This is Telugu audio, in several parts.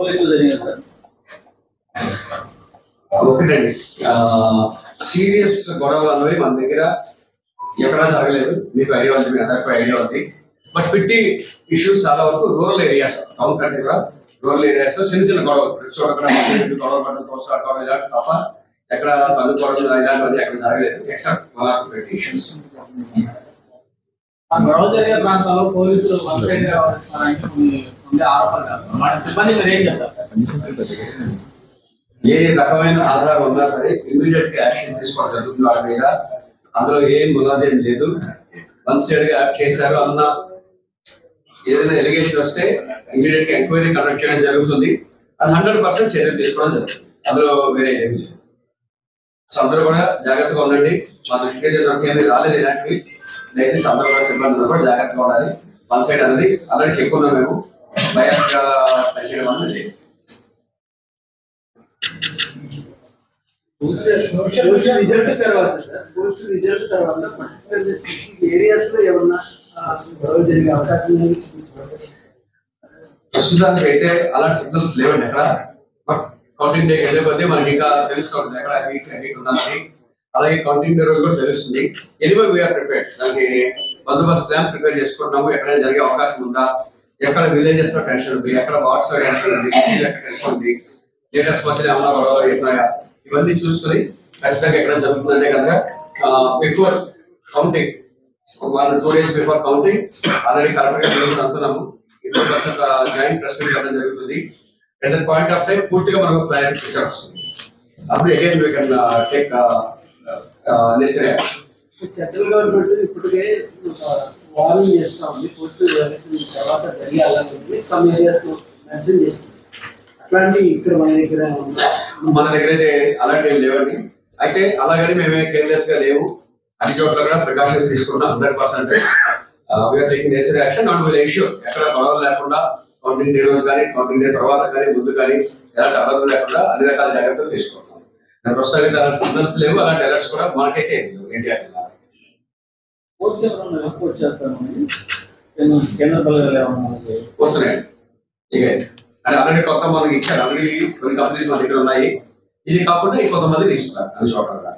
పోలీసులు జరిగింది సార్ ఒకటండి సీరియస్ గొడవలు అనేవి మన దగ్గర ఎక్కడా జరగలేదు మీకు ఐడియా ఉంది మీ అందరికీ ఐడియా ఉంది బట్ పిట్టి ఇష్యూస్ చాలా వరకు రూరల్ ఏరియాస్ టౌన్ కంటే కూడా రూరల్ ఏరియాస్ చిన్న చిన్న గొడవలు ప్రతి చోట కూడా మధ్య రెండు గొడవలు పడడం తోసుకోవడం ఇలాంటి తప్ప ఎక్కడ కనుక్కోవడం ఇలాంటివన్నీ ఎక్కడ జరగలేదు except one or petty issues ఆ గొడవ జరిగే ప్రాంతాల్లో పోలీసులు వన్ సైడ్ వ్యవహరిస్తున్నారని కొన్ని ఉండే ఆరోపణలు వాళ్ళ సిబ్బంది మీరు ఏం చెప్తారు సార్ ఏ రకమైన ఆధారం ఉన్నా సరే ఇమీడియట్ గా యాక్షన్ తీసుకోవడం జరుగుతుంది వాళ్ళ మీద అందులో ఏం ములాజేం లేదు వన్ సైడ్ గా యాక్ట్ చేశారు అన్న ఏదైనా ఎలిగేషన్ వస్తే ఇమీడియట్ గా ఎంక్వైరీ కండక్ట్ చేయడం జరుగుతుంది అండ్ హండ్రెడ్ పర్సెంట్ చర్యలు తీసుకోవడం జరుగుతుంది అందులో వేరే ఏమీ లేదు సో అందరూ కూడా జాగ్రత్తగా ఉండండి మా దృష్టికి అయితే దొరికేది రాలేదు ఇలాంటివి దయచేసి అందరూ కూడా సిబ్బంది అందరూ కూడా జాగ్రత్తగా ఉండాలి వన్ సైడ్ అనేది ఆల్రెడీ చెప్పుకున్నాం మేము భయంగా పనిచేయడం అనేది లేదు సోషల్ రిజల్ట్ తర్వాత సార్ పోస్ట్ రిజల్ట్ తర్వాత పర్టికులర్ స్పెసిఫిక్ ఏరియాస్ లో ఏమన్నా ఆ, గొడవ జరిగే అవకాశం ఉంది ప్రస్తుతానికి అయితే అలాంటి సిగ్నల్స్ లేవండి ఎక్కడ బట్ కౌంటింగ్ డే వెళ్ళే కొద్దీ మనకి ఇంకా తెలుస్తుంది ఎక్కడ హీట్ హీట్ ఉన్నది అలాగే కౌంటింగ్ డే రోజు కూడా తెలుస్తుంది ఎనివే వీఆర్ ప్రిపేర్డ్ దానికి బందోబస్తు ప్లాన్ ప్రిపేర్ చేసుకుంటున్నాము ఎక్కడైనా జరిగే అవకాశం ఉందా ఎక్కడ విలేజెస్ లో టెన్షన్ ఉంది ఎక్కడ వార్డ్స్ లో టెన్షన్ ఉంది సిటీలో ఎక్కడ టెన్షన్ ఉంది లీడర్స్ మధ్యలో ఏమన్నా గొడవ అవుతున్నాయా ఇవన్నీ చూసుకొని ఖచ్చితంగా ఎక్కడ జరుగుతుందంటే కనుక బిఫోర్ కౌంటింగ్ ఒక one two days before counting already correct గా జరుగుతుంది అనుకున్నాము ఇప్పుడు ఒక జాయింట్ ప్రెస్ మీట్ చేయడం జరుగుతుంది అండ్ పాయింట్ ఆఫ్ టైం పూర్తిగా మనకు క్లారిటీ పిక్చర్ వస్తుంది అప్పుడు again we can take necessary action central government ఇప్పటికే వార్నింగ్ చేస్తా ఉంది పోస్ట్ ఎలక్షన్ తర్వాత జరిగాలని సమ్ ఏరియాస్ మెన్షన్ చేస్తుంది అట్లాంటి ఇక్కడ మన దగ్గర ఉందా? మన దగ్గర అయితే అలాంటి ఏం లేవండి అయితే అలాగని మేమే కేర్లెస్ గా లేవు అన్ని చోట్ల కూడా ప్రికాషన్స్ తీసుకున్నాం hundred percent we are taking necessary action and will issue ఎక్కడ గొడవలు లేకుండా కౌంటింగ్ డే రోజు కానీ కౌంటింగ్ డే తర్వాత కానీ ముందు కానీ ఎలాంటి అలర్ట్ లేకుండా అన్ని రకాల జాగ్రత్తలు తీసుకుంటాం దాని ప్రస్తుతానికి అలాంటి సిగ్నల్స్ లేవు అలాంటి అలర్ట్స్ కూడా మనకైతే ఏం లేవు ఎన్టీఆర్ జిల్లా పోస్ట్ ఎవరన్నా రిపోర్ట్ చేస్తారు కేంద్ర కేంద్ర బలగాలు ఏమన్నా వస్తున్నాయండి ఇక అంటే ఆల్రెడీ కొత్త మనకి ఇచ్చారు ఆల్రెడీ కొన్ని కంపెనీస్ మన దగ్గర ఉన్నాయి ఇది కాకుండా ఇంకొంతమంది ఇస్తున్నారు అన్ని చోట్ల కూడా.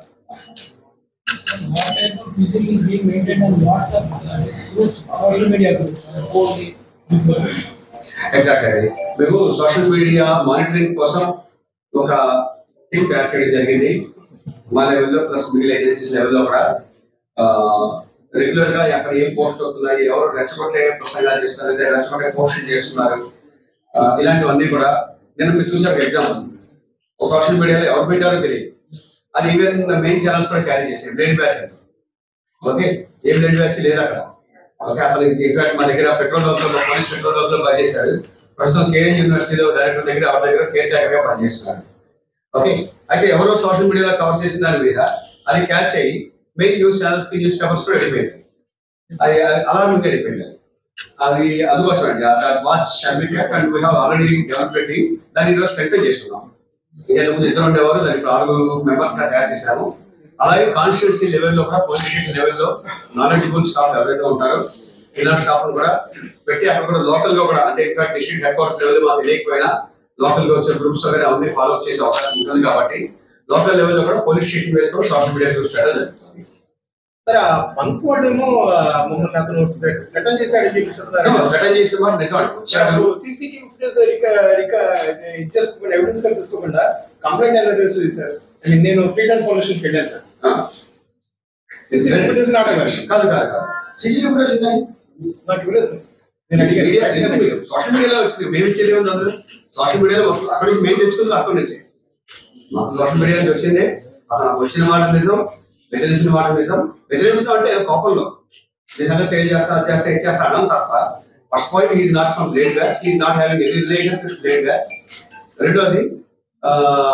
what type of music is being maintained on WhatsApp uh, these groups, social media groups, and all the people. Exact అండి మేము సోషల్ మీడియా మానిటరింగ్ కోసం ఒక టీమ్ తయారు చేయడం జరిగింది మా లెవెల్లో ప్లస్ మిగిలిన ఏజెన్సీస్ లెవెల్లో కూడా రెగ్యులర్ గా అక్కడ ఏం పోస్ట్ అవుతున్నాయి ఎవరు రెచ్చగొట్టే ప్రసంగాలు చేస్తున్నారు లేదా రెచ్చగొట్టే పోస్టింగ్ చేస్తున్నారు ఆ, ఇలాంటివన్నీ కూడా నేను మీరు చూసారు ఎగ్జాంపుల్ ఒక సోషల్ మీడియాలో ఎవరు పెట్టారో తెలియదు అది ఈవెన్ మెయిన్ ఛానల్స్ కూడా క్యారీ చేసేది బ్రెయిన్ బ్యాచ్ అంటే ఓకే ఏం బ్లడ్ బ్యాచ్ లేదు అక్కడ ఓకే అతను ఇన్ఫాక్ట్ మా దగ్గర పెట్రోల్ బంక్లో పోలీస్ పెట్రోల్ బంక్లో పనిచేశాడు ప్రస్తుతం కేఎన్ యూనివర్సిటీలో డైరెక్టర్ దగ్గర ఎవరి దగ్గర కేర్ టేకర్ గా పనిచేస్తున్నాడు ఓకే అయితే ఎవరో సోషల్ మీడియాలో కవర్ చేసిన దాని మీద అది క్యాచ్ అయ్యి మెయిన్ న్యూస్ ఛానల్స్ కి న్యూస్ పేపర్స్ కూడా వెళ్ళిపోయింది అది అలార్మింగ్ వెళ్ళిపోయింది అది అందుకోసం అండి watch and we have already development దాన్ని ఈరోజు స్ట్రెంగ్ చేస్తున్నాం ఇంతకు ముందు ఇద్దరు ఉండేవారు దానికి ఇప్పుడు ఆరుగురు మెంబర్స్ గా తయారు చేశాము అలాగే కాన్స్టిట్యూన్సీ లెవెల్లో కూడా పోలీస్ స్టేషన్ లెవెల్లో నాలెడ్జబుల్ స్టాఫ్ ఎవరైతే ఉంటారో ఇలాంటి స్టాఫ్ కూడా పెట్టి అక్కడ కూడా లోకల్ గా కూడా అంటే in fact district headquarters level మాకు తెలియకపోయినా లోకల్ గా వచ్చే గ్రూప్స్ వగైరా అవన్నీ ఫాలో అప్ చేసే అవకాశం ఉంటుంది కాబట్టి లోకల్ లెవెల్లో కూడా పోలీస్ స్టేషన్ వేసి కూడా సోషల్ మీడియా గ్రూప్స్ పెట్టడం జరుగుతుంది సార్ ఆ బంక్ వాడేమో మమ్మల్ని అతను రిటర్న్ చేశాడని చెప్పిస్తున్నారు రిటర్న్ చేసిన మాట నిజం సీసీటీవీ ఫుటేజ్ చేసుకోకుండా ఎవిడెన్స్ తీసుకోకుండా కంప్లైంట్ ఎలా చేస్తుంది సార్ I mean, నేను ఫ్రీడమ్ పొల్యూషన్ వెళ్ళాను సార్ సీసీటీవీ ఫుటేజ్ నాకు ఇవ్వాలి. కాదు కాదు కాదు సీసీటీవీ ఫుటేజ్ ఉందండి నాకు ఇవ్వలేదు సార్ నేను అడిగాను మీడియా ఎందుకు మీకు సోషల్ మీడియాలో వచ్చింది మేము ఇచ్చేది ఏముంది అందులో సోషల్ మీడియాలో మొత్తం అక్కడి నుంచి మేము తెచ్చుకుంది అక్కడి నుంచి మాకు సోషల్ మీడియా నుంచి వచ్చింది అతను వచ్చిన మాట నిజం బెదిరించిన మాట నిజం బెదిరించడం అంటే ఏదో కోపంలో నిజంగా తేలి చేస్తా అది చేస్తా ఇది చేస్తా అనడం తప్ప first point is not from blade batch is not having any relations with blade batch రెండోది ఆ,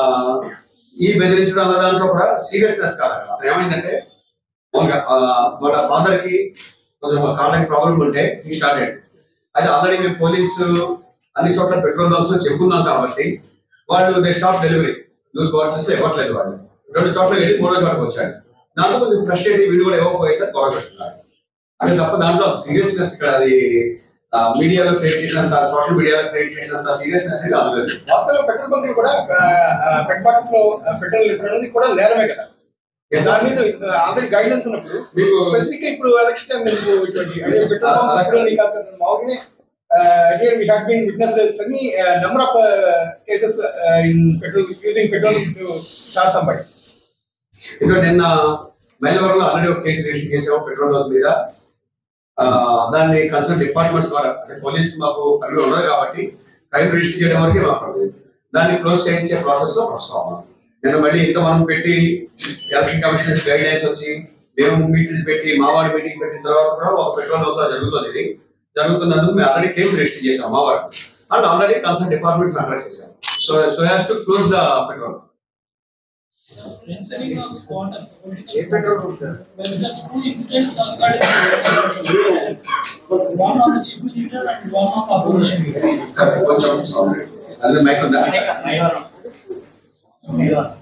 ఈ బెదిరించడం అన్న దాంట్లో కూడా సీరియస్నెస్ కాదు అతను ఏమైందంటే మామూలుగా, ఆ, వాళ్ళ ఫాదర్ కి కొంచెం కాళ్ళకి ప్రాబ్లం ఉంటే ఈ స్టార్టెడ్ అయితే ఆల్రెడీ మేము పోలీసు అన్ని చోట్ల పెట్రోల్ బంక్స్ లో చెప్పుకున్నాం కాబట్టి వాళ్ళు they stop delivery loose bottles ఇవ్వట్లేదు వాళ్ళు రెండు చోట్ల వెళ్ళి మూడో చోటకి వచ్చాడు దాంతో కొంచెం ఫ్రస్ట్రేట్ వీళ్ళు కూడా ఇవ్వకపోయేసరికి గొడవ పెట్టున్నారు అంటే తప్ప దాంట్లో సీరియస్నెస్ ఇక్కడ అది మీడియాలో క్రియేట్ చేసినంత సోషల్ మీడియాలో క్రియేట్ చేసినంత సీరియస్నెస్ అనేది అందులో లేదు. వాస్తవంగా పెట్రోల్ బంకులు కూడా పెట్ బాటిల్స్ లో పెట్రోల్ నింపడం కూడా నేరమే కదా దాని మీద ఆల్రెడీ గైడెన్స్ ఉన్నప్పుడు మీకు స్పెసిఫిక్ ఇప్పుడు ఎలక్షన్ టైం మీకు ఇటువంటి అంటే పెట్రోల్ బంక్స్ పెట్రోల్ కాదు కదా, మామూలుగానే here we have been witness అని number of cases in petrol using petrol to start somebody ఇంకా నిన్న మైలవరంలో ఆల్రెడీ ఒక కేసు రిజిస్టర్ చేసాము పెట్రోల్ బంక్ మీద ఆ, దాన్ని కన్సర్న్ డిపార్ట్మెంట్స్ ద్వారా అంటే పోలీస్ మాకు పరిధి ఉండదు కాబట్టి క్రైమ్ రిజిస్టర్ చేయడం వరకే మాకు పరిధి. దాన్ని క్లోజ్ చేయించే ప్రాసెస్ లో వస్తాం మనం. నిన్న మళ్ళీ ఇంత మనం పెట్టి ఎలక్షన్ కమిషన్ గైడ్ లైన్స్ వచ్చి మేము మీటింగ్ పెట్టి మావాడి మీటింగ్ పెట్టిన తర్వాత కూడా ఒక పెట్రోల్ బంక్ లో జరుగుతుంది ఇది జరుగుతున్నందుకు మేము ఆల్రెడీ కేసు రిజిస్టర్ చేసాం మా వారికి and already concern departments address చేసాం so so has to close the petrol Strengthening of squatters, political a petrol squatters. Sir Well, that's two influence according to one on the chief minister and one on opposition leader. కొంచెం అదే మైక్ ఉందా మైక్ మైక్